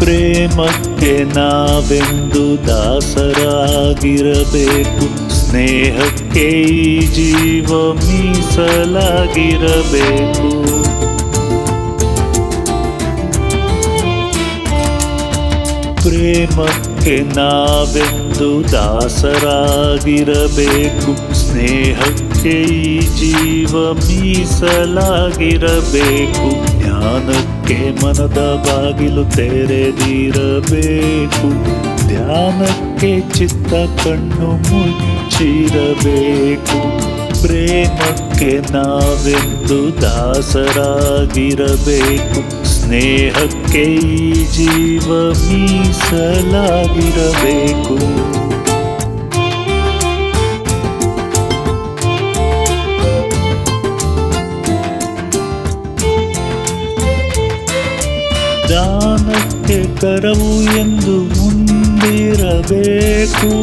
ಪ್ರೇಮಕ್ಕೆ ನಾವೆಂದು ದಾಸರಾಗಿರಬೇಕು ಸ್ನೇಹಕ್ಕೆ ಈ ಜೀವ ಮೀಸಲಾಗಿರಬೇಕು ಪ್ರೇಮಕ್ಕೆ ನಾವೆಂದು ದಾಸರಾಗಿರಬೇಕು ಸ್ನೇಹಕ್ಕೆ ಈ ಜೀವ ಮೀಸಲಾಗಿರಬೇಕು ಜ್ಞಾನಕ್ಕೆ ಮನದ ಬಾಗಿಲು ತೆರೆದಿರಬೇಕು ಧ್ಯಾನಕ್ಕೆ ಚಿತ್ತ ಕಣ್ಣು ಮುಚ್ಚಿರಬೇಕು ಪ್ರೇಮಕ್ಕೆ ನಾವೆಂದು ದಾಸರಾಗಿರಬೇಕು ಸ್ನೇಹಕ್ಕೆ ಈ ಜೀವ ಮೀಸಲಾಗಿರಬೇಕು ದಾನಕ್ಕೆ ಕರವು ಎಂದು ಮುಂದಿರಬೇಕು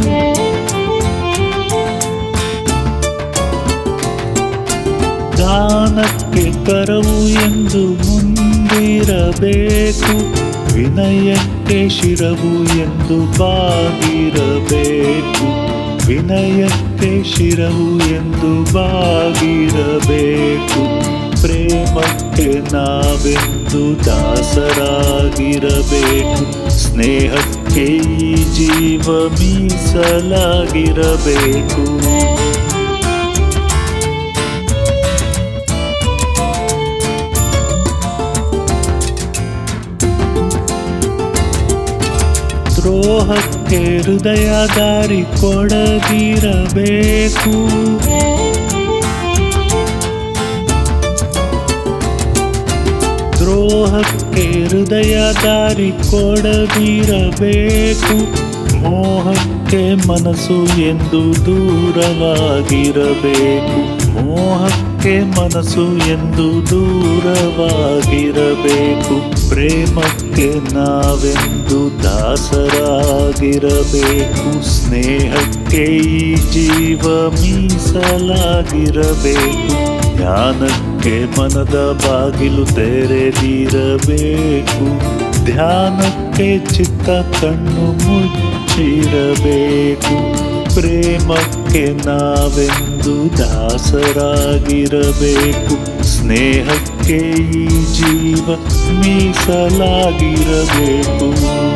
ದಾನಕ್ಕೆ ಕರವು ಎಂದು ಮುಂದಿರಬೇಕು ವಿನಯಕ್ಕೆ ಶಿರವು ಎಂದು ಬಾಗಿರಬೇಕು ವಿನಯಕ್ಕೆ ಶಿರವು ಎಂದು ಬಾಗಿರಬೇಕು ಪ್ರೇಮಕ್ಕೆ ನಾವೆಂದು ದಾಸರಾಗಿರಬೇಕು ಸ್ನೇಹಕ್ಕೆ ಈ ಜೀವ ಮೀಸಲಾಗಿರಬೇಕು ದ್ರೋಹಕ್ಕೆ ಹೃದಯ ದಾರಿ ಕೊಡದಿರಬೇಕು ದ್ರೋಹಕ್ಕೆ ಹೃದಯ ದಾರಿ ಕೊಡದಿರಬೇಕು ಮೋಹಕ್ಕೆ ಮನಸ್ಸು ಎಂದು ದೂರವಾಗಿರಬೇಕು ಮೋಹಕ್ಕೆ ಮನಸ್ಸು ಎಂದು ದೂರವಾಗಿರಬೇಕು ಪ್ರೇಮಕ್ಕೆ ನಾವೆಂದು ದಾಸರಾಗಿರಬೇಕು ಸ್ನೇಹಕ್ಕೆ ಈ ಜೀವ ಮೀಸಲಾಗಿರಬೇಕು ಜ್ಞಾನಕ್ಕೆ ಮನದ ಬಾಗಿಲು ತೆರೆದಿರಬೇಕು ಧ್ಯಾನಕ್ಕೆ ಚಿತ್ತ ಕಣ್ಣು ಮುಚ್ಚಿರಬೇಕು ಪ್ರೇಮಕ್ಕೆ ನಾವೆಂದು ದಾಸರಾಗಿರಬೇಕು ಸ್ನೇಹಕ್ಕೆ ಈ ಜೀವ ಮೀಸಲಾಗಿರಬೇಕು